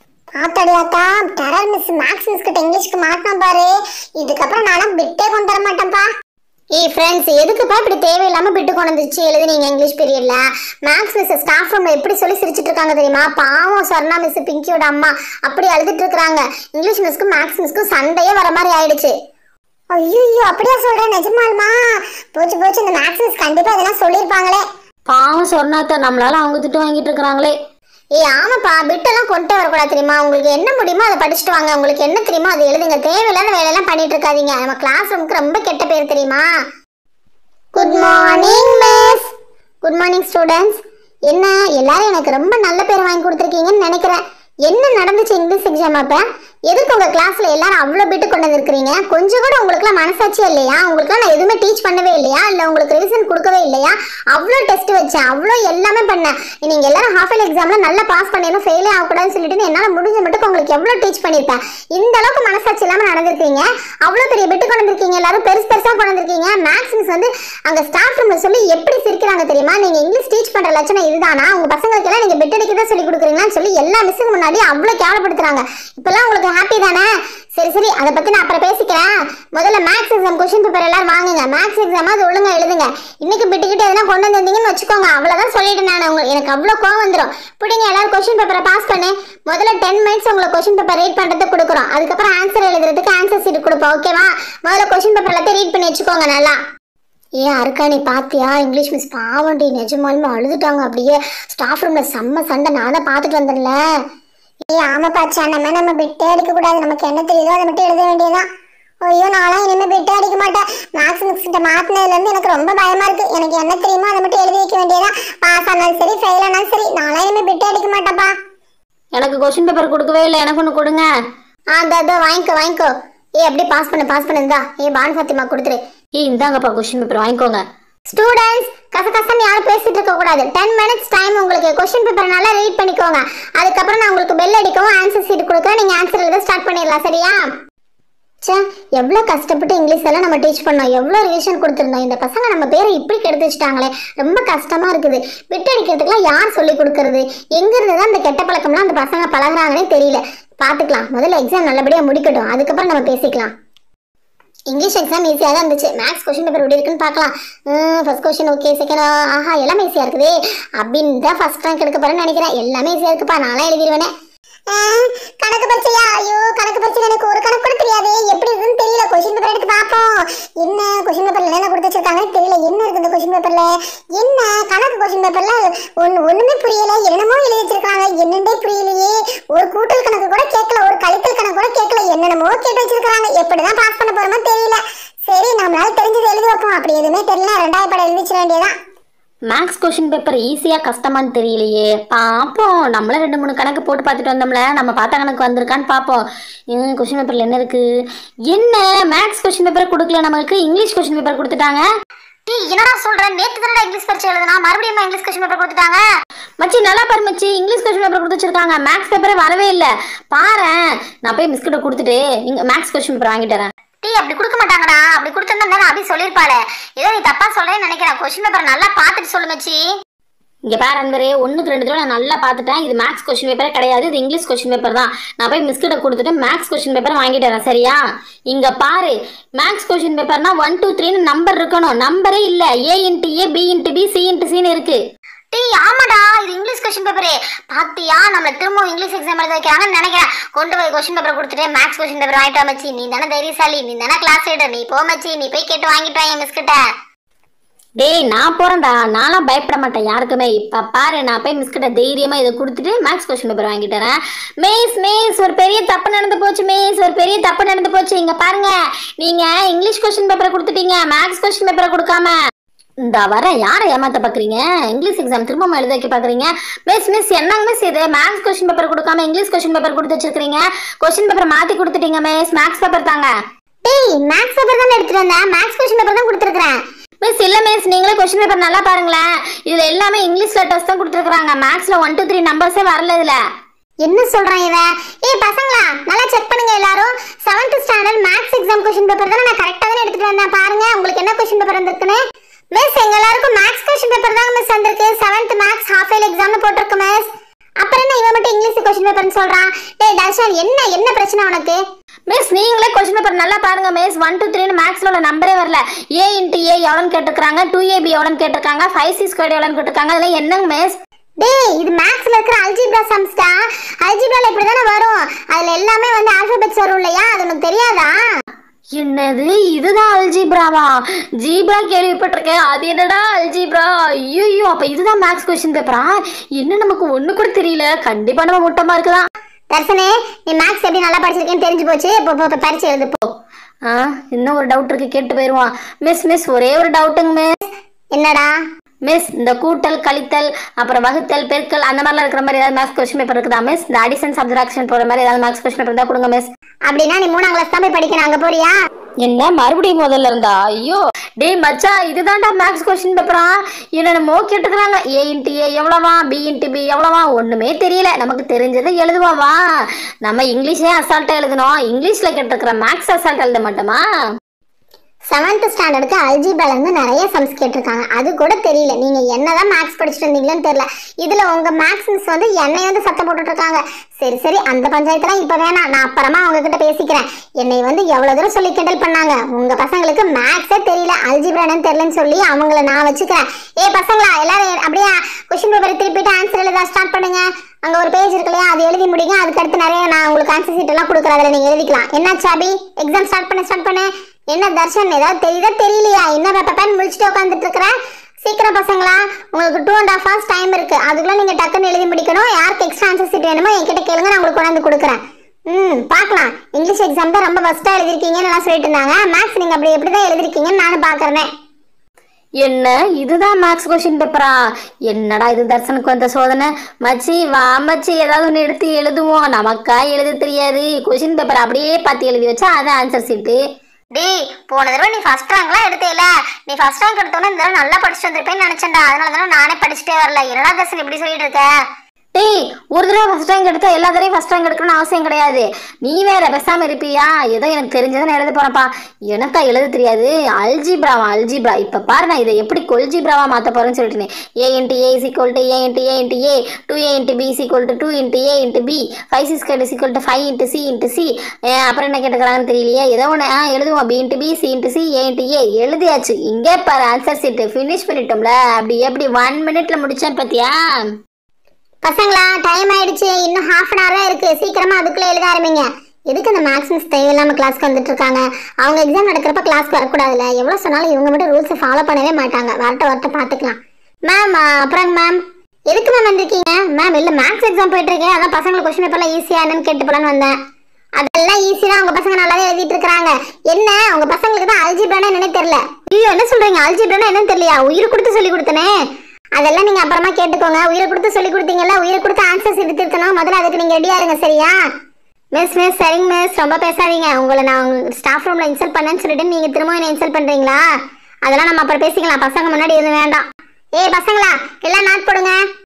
ஆத்தாடியாத்தா terror miss maths miss கிட்ட இங்கிலீஷ்க்கு மாட்டினோம் பாரு இதுக்கப்புறம் நானும் பிட்டே கொண்டு வர மாட்டேன்ப்பா ஏய் ஃப்ரெண்ட்ஸ் எதுக்குப்பா இப்படி தேவையில்லாம பிட்டு கொண்டு வந்துச்சு எழுதுனீங்க இங்கிலீஷ் பீரியட்ல மேக்ஸ் மிஸ் ஸ்டாஃப் ரூம்ல எப்படி சொல்லி சிரிச்சிட்டு இருக்காங்க தெரியுமா பாவம் சொர்ணா மிஸ் பிங்கியோட அம்மா அப்படி அழுதுட்டு இருக்காங்க இங்கிலீஷ் மிஸ்க்கும் மேக்ஸ் மிஸ்க்கும் சண்டையே வர மாதிரி ஆயிடுச்சு ஐயோ அப்படியா சொல்றேன் நிஜமாலுமா போச்சு போச்சு இந்த மேக்ஸ் மிஸ் கண்டிப்பா இதெல்லாம் சொல்லியிருப்பாங்களே பாவம் சொன்னாத்த நம்மளால அவங்க திட்டு வாங்கிட்டு இருக்கிறாங்களே ஏய் ஆமாப்பா பிட்டெல்லாம் கொண்டு வரக்கூடாது தெரியுமா உங்களுக்கு என்ன முடியுமோ அதை படிச்சுட்டு வாங்க உங்களுக்கு என்ன தெரியுமோ அதை எழுதுங்க தேவையில்லாத வேலையெல்லாம் பண்ணிட்டு இருக்காதீங்க நம்ம கிளாஸ் ரூமுக்கு ரொம்ப கெட்ட பேர் தெரியுமா good morning miss good morning students என்ன எல்லாரும் எனக்கு ரொம்ப நல்ல பேர் வாங்கி கொடுத்துருக்கீங்கன்னு நினைக்கிறேன் என்ன நடந்துச்சு இங்கிலீஷ் எக்ஸாம் அப்ப எதுக்கு உங்க கிளாஸ்ல எல்லாரும் அவ்வளோ பிட்டு கொண்டு வந்திருக்கிறீங்க கொஞ்சம் கூட உங்களுக்குலாம் மனசாட்சியே இல்லையா உங்களுக்குலாம் நான் எதுவுமே டீச் பண்ணவே இல்லையா இல்லை உங்களுக்கு ரிவிஷன் கொடுக்கவே இல்லையா அவ்வளோ டெஸ்ட் வச்சேன் அவ்வளோ எல்லாமே பண்ணேன் நீங்க எல்லாரும் ஹாஃப் இயர் எக்ஸாம்ல நல்லா பாஸ் பண்ணிடணும் ஃபெயிலே ஆகக்கூடாதுன்னு சொல்லிட்டு என்னால் முடிஞ்ச மட்டும் உங்களுக்கு எவ்வளோ டீச் பண்ணியிருப்பேன் இந்த அளவுக்கு மனசாட்சி இல்லாமல் நடந்திருக்கீங்க அவ்வளோ பெரிய பிட்டு கொண்டு வந்திருக்கீங்க எல்லாரும் பெருசு பெருசாக கொண்டு வந்திருக்கீங்க மேக்ஸ் மிஸ் வந்து அங்கே ஸ்டாஃப் ரூம்ல சொல்லி எப்படி சிரிக்கிறாங்க தெரியுமா நீங்க இங்கிலீஷ் டீச் பண்ற லட்சணம் இதுதானா உங்க பசங்களுக்கு எல்லாம் நீங்க பிட் அடிக்க தான் சொல்லி கொடுக்குறீங்களான்னு சொல்லி எல்லா மிஸ்ஸுக்கு முன்னாடி அவ்வளோ கேவலப்படுத்துறாங்க இப்பெல்லாம் உங்களுக்கு ஹாப்பி தானே சரி சரி அதை பத்தி நான் அப்புறம் பேசிக்கிறேன் முதல்ல மேக்ஸ் எக்ஸாம் கொஸ்டின் பேப்பர் எல்லாரும் வாங்குங்க மேக்ஸ் எக்ஸாம் அது ஒழுங்கா எழுதுங்க இன்னைக்கு பிட்டுக்கிட்டு எதனா கொண்டு வந்திருந்தீங்கன்னு வச்சுக்கோங்க அவ்வளவுதான் சொல்லிட்டு நான் உங்களுக்கு எனக்கு அவ்வளோ கோவம் வந்துடும் பிடிங்க எல்லாரும் கொஸ்டின் பேப்பரை பாஸ் பண்ணு முதல்ல டென் மினிட்ஸ் உங்களுக்கு கொஸ்டின் பேப்பர் ரீட் பண்றதுக்கு கொடுக்குறோம் அதுக்கப்புறம் ஆன்சர் எழுதுறதுக்கு ஆன்சர் சீட் கொடுப்போம் ஓகேவா முதல்ல கொஸ்டின் பேப்பர் எல்லாத்தையும் ரீட் பண்ணி வச்சுக்கோங்க நல்லா ஏன் அருக்கா நீ பாத்தியா இங்கிலீஷ் மிஸ் பாவண்டி நிஜமாலுமே அழுதுட்டாங்க அப்படியே ஸ்டாஃப் ரூம்ல செம்ம சண்டை நான் தான் பார்த்துட்டு வந்துடல ஏய் ஆமாப்பா நம்ம நம்ம பிட்டே அடிக்க கூடாது நமக்கு என்ன தெரியுதோ அதை மட்டும் எழுத வேண்டியதுதான் ஐயோ நானும் இனிமே பிட்டே அடிக்க மாட்டேன் மேக்ஸ் மிக்ஸ் கிட்ட மாத்தினதுல இருந்து எனக்கு ரொம்ப பயமா இருக்கு எனக்கு என்ன தெரியுமோ அதை மட்டும் எழுதி வைக்க வேண்டியதான் பாஸ் ஆனாலும் சரி ஃபெயில் ஆனாலும் சரி நானும் இனிமே பிட்டே அடிக்க மாட்டேன்ப்பா எனக்கு கொஸ்டின் பேப்பர் கொடுக்கவே இல்லை எனக்கு ஒன்று கொடுங்க ஆ இதோ இதோ வாங்கிக்கோ வாங்கிக்கோ ஏ அப்படியே பாஸ் பண்ணு பாஸ் பண்ணு இந்தா ஏ பானு ஃபாத்திமா கொடுத்துரு ஏய் இந்தாங்கப்பா கொஸ்டின் பேப்பர் வாங்கிக்கோங்க ஸ்டூடெண்ட்ஸ் கசகசன்னு யாரும் பேசிட்டு இருக்க கூடாது டென் மினிட்ஸ் டைம் உங்களுக்கு கொஸ்டின் பேப்பர் நல்லா ரீட் பண்ணிக்கோங்க அதுக்கப்புறம் நான் உங்களுக்கு பெல் அடிக்கவும் ஆன்சர் சீட் கொடுக்குறேன் நீங்க ஆன்சர் எழுத ஸ்டார்ட் பண்ணிடலாம் சரியா ச்சே எவ்வளோ கஷ்டப்பட்டு இங்கிலீஷ் எல்லாம் நம்ம டீச் பண்ணோம் எவ்வளோ ரிவிஷன் கொடுத்துருந்தோம் இந்த பசங்க நம்ம பேரை இப்படி கெடுத்து வச்சுட்டாங்களே ரொம்ப கஷ்டமா இருக்குது விட்டு அடிக்கிறதுக்குலாம் யார் சொல்லி கொடுக்கறது எங்கிருந்து தான் இந்த கெட்ட பழக்கம்லாம் அந்த பசங்க பழகுறாங்கன்னே தெரியல பார்த்துக்கலாம் முதல்ல எக்ஸாம் நல்லபடியாக முடிக்கட்டும் அதுக்கப்புறம் நம்ம பேசிக்கலாம் இங்கிலீஷ் எக்ஸாம் ஈஸியாக தான் இருந்துச்சு மேக்ஸ் கொஸ்டின் பேப்பர் எப்படி இருக்குன்னு பார்க்கலாம் ஃபர்ஸ்ட் கொஸ்டின் ஓகே செகண்ட் ஆஹா எல்லாமே ஈஸியாக இருக்குது அப்படின்னு தான் ஃபர்ஸ்ட் ரேங்க் எடுக்க போறேன்னு நினைக்கிறேன் எல்லாமே ஈஸியாக இருக்குப்பா நான்லாம் எழுதிடுவேனே கணக்கு பரிச்சையா ஐயோ கணக்கு பரிச்சை எனக்கு ஒரு கணக்கு கூட தெரியாது எப்படி இருக்குன்னு தெரியல கொஸ்டின் பேப்பர் எடுத்து பார்ப்போம் என்ன கொஸ்டின் பேப்பர்ல என்ன கொடுத்து வச்சிருக்காங்கன்னு தெரியல என்ன இருக்கு இந்த கொஸ்டின் பேப்பர்ல என்ன கணக்கு கொஸ்டின் பேப்பர்ல ஒன்னு ஒண்ணுமே புரியல என்னமோ எழுதி வச்சிருக்காங்க என்னன்னே புரியலையே ஒரு கூட்டல் கணக்கு கூட கேட்கல ஒரு கழித்தல் கணக்கு கூட கேட்கல என்னென்னமோ கேட்டு வச்சிருக்காங்க எப்படிதான் பாஸ் பண்ண போறோமோ தெரியல சரி நம்மளால தெரிஞ்சது எழுதி வைப்போம் அப்படி எதுவுமே தெரியல ரெண்டாயிரம் படம் எழுதி வச்சிட வேண்டியதான் மேக்ஸ் கொஸ்டின் பேப்பர் ஈஸியாக கஷ்டமான்னு தெரியலையே பார்ப்போம் நம்மளே ரெண்டு மூணு கணக்கு போட்டு பார்த்துட்டு வந்தோம்ல நம்ம பார்த்த கணக்கு வந்திருக்கான்னு பார்ப்போம் கொஸ்டின் பேப்பரில் என்ன இருக்குது என்ன மேக்ஸ் கொஸ்டின் பேப்பர் கொடுக்கல நம்மளுக்கு இங்கிலீஷ் கொஸ்டின் பேப்பர் கொடுத்துட்டாங்க டேய் என்னடா சொல்ற நேத்து தானடா இங்கிலீஷ் பரீட்சை எழுதுனா மறுபடியும் இங்கிலீஷ் கொஸ்டின் பேப்பர் கொடுத்துட்டாங்க மச்சி நல்லா பாரு மச்சி இங்கிலீஷ் கொஸ்டின் பேப்பர் கொடுத்து வச்சிருக்காங்க மேக்ஸ் பேப்பரே வரவே இல்லை பாரேன் நான் போய் மிஸ்கிட்ட கொடுத்துட்டு இங்கே மேக்ஸ் கொஸ்டின் பேப்பர் வாங்கிட்டு வரேன் டேய் அப்படி கொடுக்க மாட்டாங்கடா அப்படி கொடுத்திருந்தா நான் அப்படி சொல்லிருப்பாளே ஏதோ நீ தப்பா சொல்றேன்னு நினைக்கிறேன் கொஸ்டின் பேப்பர் நல்லா பார்த்துட்டு சொல்லு மச்சி இங்கே பாரு அன்பரே ஒன்றுக்கு ரெண்டு தடவை நான் நல்லா பார்த்துட்டேன் இது மேக்ஸ் கொஸ்டின் பேப்பரே கிடையாது இது இங்கிலீஷ் கொஸ்டின் பேப்பர் தான் நான் போய் மிஸ்கிட்ட கொடுத்துட்டு மேக்ஸ் கொஸ்டின் பேப்பர் வாங்கிட்டு வரேன் சரியா இங்கே பாரு மேக்ஸ் கொஸ்டின் பேப்பர்னா ஒன் டூ த்ரீன்னு நம்பர் இருக்கணும் நம்பரே இல்லை A into A B into B C into சின்னு இருக்கு டேய் ஆமாடா இது இங்கிலீஷ் கொஸ்டின் பேப்பரே பாத்தியா நம்மள திரும்ப இங்கிலீஷ் எக்ஸாம் எழுத வைக்கிறாங்கன்னு நினைக்கிறேன் கொண்டு போய் கொஸ்டின் பேப்பர் கொடுத்துட்டு மேக்ஸ் கொஸ்டின் பேப்பர் வாங்கிட்டு வா மச்சி நீ தானே தைரியசாலி நீ தானே கிளாஸ் லீடர் நீ போ மச்சி நீ போய் கேட்டு வாங்கிட்டு வா என் மிஸ் கிட்ட டேய் நான் போகிறேன்டா நான்லாம் பயப்பட மாட்டேன் யாருக்குமே இப்போ பாரு நான் போய் மிஸ்கிட்ட தைரியமாக இதை கொடுத்துட்டு மேக்ஸ் கொஸ்டின் பேப்பர் வாங்கிட்டு வரேன் மேஸ் மேஸ் ஒரு பெரிய தப்பு நடந்து போச்சு மேஸ் ஒரு பெரிய தப்பு நடந்து போச்சு இங்கே பாருங்க நீங்கள் இங்கிலீஷ் கொஸ்டின் பேப்பரை கொடுத்துட்டீங்க மேக்ஸ் கொஸ்டின் பேப்பரை கொடுக்காம இந்த வர யாரை ஏமாத்த பார்க்குறீங்க இங்கிலீஷ் எக்ஸாம் திரும்ப எழுத வைக்க பார்க்குறீங்க மிஸ் மிஸ் என்னங்க மிஸ் இது மேக்ஸ் கொஸ்டின் பேப்பர் கொடுக்காம இங்கிலீஷ் கொஸ்டின் பேப்பர் கொடுத்து வச்சிருக்கீங்க கொஸ்டின் பேப்பர் மாற்றி கொடுத்துட்டீங்க மிஸ் மேக்ஸ் பேப்பர் தாங்க டேய் மேக்ஸ் பேப்பர் தான் எடுத்துட்டு வந்தேன் மேக்ஸ் கொஸ்டின் பேப்பர் தான் கொடுத்துருக்கேன் மிஸ் இல்ல மிஸ் நீங்களே கொஸ்டின் பேப்பர் நல்லா பாருங்களேன் இதுல எல்லாமே இங்கிலீஷ் லெட்டர்ஸ் தான் கொடுத்துருக்காங்க மேக்ஸ்ல ஒன் டூ த்ரீ நம்பர்ஸே வரல இதுல என்ன சொல்றான் இவன் ஏய் பசங்களா நல்லா செக் பண்ணுங்க எல்லாரும் seventh standard maths exam question paper தானே நான் கரெக்டா தானே எடுத்துட்டு வந்தேன் பாருங்க உங்களுக்கு என்ன கொஸ்டின் பேப்பர் வந்திருக்குன்னு மிஸ் எங்க எல்லாருக்கும் மேத்ஸ் கொஸ்டின் பேப்பர் தான் மிஸ் வந்திருக்கு செவன்த் மேத்ஸ் ஹாஃப் இயர் எக்ஸாம்னு போட்டிருக்கு மிஸ் அப்புறம் என்ன இவன் மட்டும் இங்கிலீஷ் கொஸ்டின் பேப்பர்னு சொல்றான் டேய் தர்ஷன் என்ன என்ன பிரச்சனை உனக்கு மிஸ் நீங்களே கொஸ்டின் பேப்பர் நல்லா பாருங்க மிஸ் ஒன் டூ த்ரீனு மேக்ஸ்ல உள்ள நம்பரே வரல ஏ இன்ட்டு ஏ எவ்வளோன்னு கேட்டிருக்காங்க டூ ஏபி எவ்வளோன்னு கேட்டிருக்காங்க ஃபைவ் சி ஸ்கொயர் எவ்வளோன்னு கேட்டிருக்காங்க அதெல்லாம் என்னங்க மிஸ் டேய் இது மேக்ஸ்ல இருக்கிற அல்ஜிப்ரா சம்ஸ்டா அல்ஜிப்ரால இப்படி தானே வரும் அதுல எல்லாமே வந்து ஆல்பபெட்ஸ் வரும் இல்லையா அது உனக்கு தெரியாதா என்னது இதுதான் அல்ஜிப்ராவா ஜீப்ரா கேள்விப்பட்டிருக்கேன் அது என்னடா அல்ஜிப்ரா ஐயோ அப்ப இதுதான் மேக்ஸ் கொஸ்டின் பேப்பரா என்ன நமக்கு ஒண்ணு கூட தெரியல கண்டிப்பா நம்ம முட்டமா இருக்குதான் தர்சனே நீ மேக்ஸ் எப்படி நல்லா படிச்சிருக்கேன்னு தெரிஞ்சு போச்சு இப்போ இப்போ இப்போ பரிச்சு எழுது போ ஆ இன்னும் ஒரு டவுட் இருக்கு கேட்டு போயிருவான் மிஸ் மிஸ் ஒரே ஒரு டவுட்டுங்க மிஸ் என்னடா மிஸ் இந்த கூட்டல் கழித்தல் அப்புறம் வகுத்தல் பெருக்கல் அந்த மாதிரிலாம் இருக்கிற மாதிரி ஏதாவது மேக்ஸ் கொஸ்டின் பேப்பர் இருக்குதா மிஸ் இந்த அடிஷன் சப்ஜெக்ஷன் போற மாதிரி ஏதாவது மேக்ஸ் கொஸ்டின் பேப்பர் இருந்தா கொடுங்க மிஸ் அப்படின்னா நீ மூணாம் கிளாஸ் தான் போய் படிக்கணும் அங்க போறியா என்ன மறுபடியும் முதல்ல இருந்தா ஐயோ டேய் மச்சான் இதுதான்டா மேக்ஸ் கொஸ்டின் பேப்பரா என்னென்னமோ கேட்டுக்கிறாங்க ஏ இன்ட்டு ஏ எவ்வளவா பி இன்ட்டு பி எவ்வளவா ஒண்ணுமே தெரியல நமக்கு தெரிஞ்சதை எழுதுவாவா நம்ம இங்கிலீஷே அசால்ட்டா எழுதணும் இங்கிலீஷ்ல கேட்டிருக்கிற மேக்ஸ் அசால்ட் எழுத மாட்டோமா செவன்த் ஸ்டாண்டர்டுக்கு அல்ஜிப்ரால இருந்து நிறைய சம்ஸ் கேட்டிருக்காங்க அது கூட தெரியல நீங்க என்னதான் மேக்ஸ் படிச்சுட்டு வந்தீங்களோன்னு தெரியல இதுல உங்க மேக்ஸ் மிஸ் வந்து என்னை வந்து சத்தம் போட்டுட்டு இருக்காங்க சரி சரி அந்த பஞ்சாயத்துலாம் இப்ப வேணாம் நான் அப்புறமா அவங்க கிட்ட பேசிக்கிறேன் என்னை வந்து எவ்வளவு தூரம் சொல்லி கிண்டல் பண்ணாங்க உங்க பசங்களுக்கு மேக்ஸே தெரியல அல்ஜிப்ரா என்னன்னு தெரியலன்னு சொல்லி அவங்கள நான் வச்சுக்கிறேன் ஏ பசங்களா எல்லாரும் அப்படியே கொஸ்டின் பேப்பர் திருப்பிட்டு ஆன்சர் எழுத ஸ்டார்ட் பண்ணுங்க அங்க ஒரு பேஜ் இருக்கு இல்லையா அது எழுதி முடிங்க அதுக்கு அடுத்து நிறைய நான் உங்களுக்கு ஆன்சர் சீட் எல்லாம் கொடுக்குறேன் அதில் நீங்க எழுதிக்கலாம் என்ன சாபி எக்ஸாம் ஸ்டார்ட் பண்ண ஸ்டார்ட் பண்ணு என்ன தர்ஷன் ஏதாவது தெரியுதா தெரியலையா என்ன பேப்பர் முடிச்சுட்டு உட்காந்துட்டு இருக்கிற சீக்கிரம் பசங்களா உங்களுக்கு two and half hours time இருக்கு அதுக்குள்ள நீங்க டக்குன்னு எழுதி முடிக்கணும் யாருக்கு எக்ஸ்ட்ரா ஆன்சர் சீட் வேணுமோ என்கிட்ட கேளுங்க நான் உங்களுக்கு கொண்டாந்து கொடுக்குறேன் ம் பார்க்கலாம் இங்கிலீஷ் எக்ஸாம் தான் ரொம்ப ஃபஸ்ட்டாக எழுதிருக்கீங்கன்னு எல்லாம் சொல்லிட்டு இருந்தாங்க மேக்ஸ் நீங்க அப்படி எப்படி தான் எழுதிருக்கீங்கன்னு நானும் பார்க்குறேன் என்ன இதுதான் மேக்ஸ் கொஸ்டின் பேப்பரா என்னடா இது தர்சனுக்கு வந்த சோதனை மச்சி வா மச்சி ஏதாவது ஒன்று எடுத்து எழுதுவோம் நமக்கா எழுத தெரியாது கொஸ்டின் பேப்பர் அப்படியே பார்த்து எழுதி வச்சா அதான் ஆன்சர் சீட்டு டேய் போன தடவை நீ ஃபர்ஸ்ட் ரேங்க்லாம் எடுத்தேல நீ ஃபர்ஸ்ட் ரேங்க் எடுத்தோன்னே இந்த தடவை நல்லா படிச்சுட்டு வந்திருப்பேன்னு நினைச்சேன்டா அதனால தானே நானே படிச்சுட்டே வரல என்னடா தர்சன் இப்படி சொல்லிட்டு இருக்க டேய் ஒரு தடவை ஃபர்ஸ்ட் ரேங்க் எடுத்தா எல்லா தடவையும் ஃபர்ஸ்ட் ரேங்க் எடுக்கணும்னு அவசியம் கிடையாது நீ வேற பேசாம இருப்பியா ஏதோ எனக்கு தெரிஞ்சதை நான் எழுத போறேன்ப்பா எனக்கா எழுத தெரியாது அல்ஜிப்ராவா அல்ஜிப்ரா இப்ப பாரு நான் இதை எப்படி கொல்ஜிப்ராவா மாத்த போறேன்னு சொல்லிட்டு A into A is equal to A into A into A two A into B is equal to two into A into B five six cut is equal to five into C into C அப்புறம் என்ன கேட்டுக்கிறாங்கன்னு தெரியலையே ஏதோ ஒன்று ஆ எழுதுவோம் B into B C into C A into A எழுதியாச்சு இங்கே பாரு ஆன்சர் சீட்டு ஃபினிஷ் பண்ணிட்டோம்ல அப்படி எப்படி ஒன் மினிட்ல முடிச்சேன் பாத்தியா பசங்களா டைம் ஆயிடுச்சு இன்னும் ஹாஃப் அன் ஹவர் இருக்கு சீக்கிரமா அதுக்குள்ள எழுத ஆரம்பிங்க எதுக்கு இந்த மேக்ஸ் மிஸ் தேவையில்லாம கிளாஸ்க்கு வந்துட்டு இருக்காங்க அவங்க எக்ஸாம் நடக்கிறப்ப கிளாஸ்க்கு வரக்கூடாதுல்ல எவ்வளவு சொன்னாலும் இவங்க மட்டும் ரூல்ஸை ஃபாலோ பண்ணவே மாட்டாங்க வரட்ட வரட்ட பார்த்துக்கலாம் மேம் அப்புறம் மேம் எதுக்கு மேம் வந்திருக்கீங்க மேம் இல்லை மேக்ஸ் எக்ஸாம் போயிட்டு இருக்கேன் அதான் பசங்களுக்கு கொஸ்டின் பேப்பர்லாம் ஈஸியா என்னன்னு கேட்டு போலான்னு வந்தேன் அதெல்லாம் ஈஸி தான் உங்க பசங்க நல்லாவே எழுதிட்டு இருக்காங்க என்ன உங்க பசங்களுக்கு தான் அல்ஜிப்ரானா என்னன்னே தெரியல ஐயோ என்ன சொல்றீங்க அல்ஜிப்ரானா என்னன்னு தெரியலையா உயிர் கொடுத்து சொல்லி கொடுத்தனே அதெல்லாம் நீங்க அப்புறமா கேட்டுக்கோங்க உயிரை கொடுத்து சொல்லி கொடுத்தீங்கல்ல உயிரை கொடுத்து ஆன்சர்ஸ் எடுத்து திருத்தணும் முதல்ல அதுக்கு நீங்க ரெடியா இருங்க சரியா மிஸ் மிஸ் சரிங்க மிஸ் ரொம்ப பேசாதீங்க உங்களை நான் உங்க ஸ்டாஃப் ரூம்ல இன்சல்ட் பண்ணேன்னு சொல்லிட்டு நீங்க திரும்ப என்ன இன்சல்ட் பண்றீங்களா அதெல்லாம் நம்ம அப்புறம் பேசிக்கலாம் பசங்க முன்னாடி எதுவும் வேண்டாம் ஏய் பசங்களா எல்லாம் நாட் போடுங்க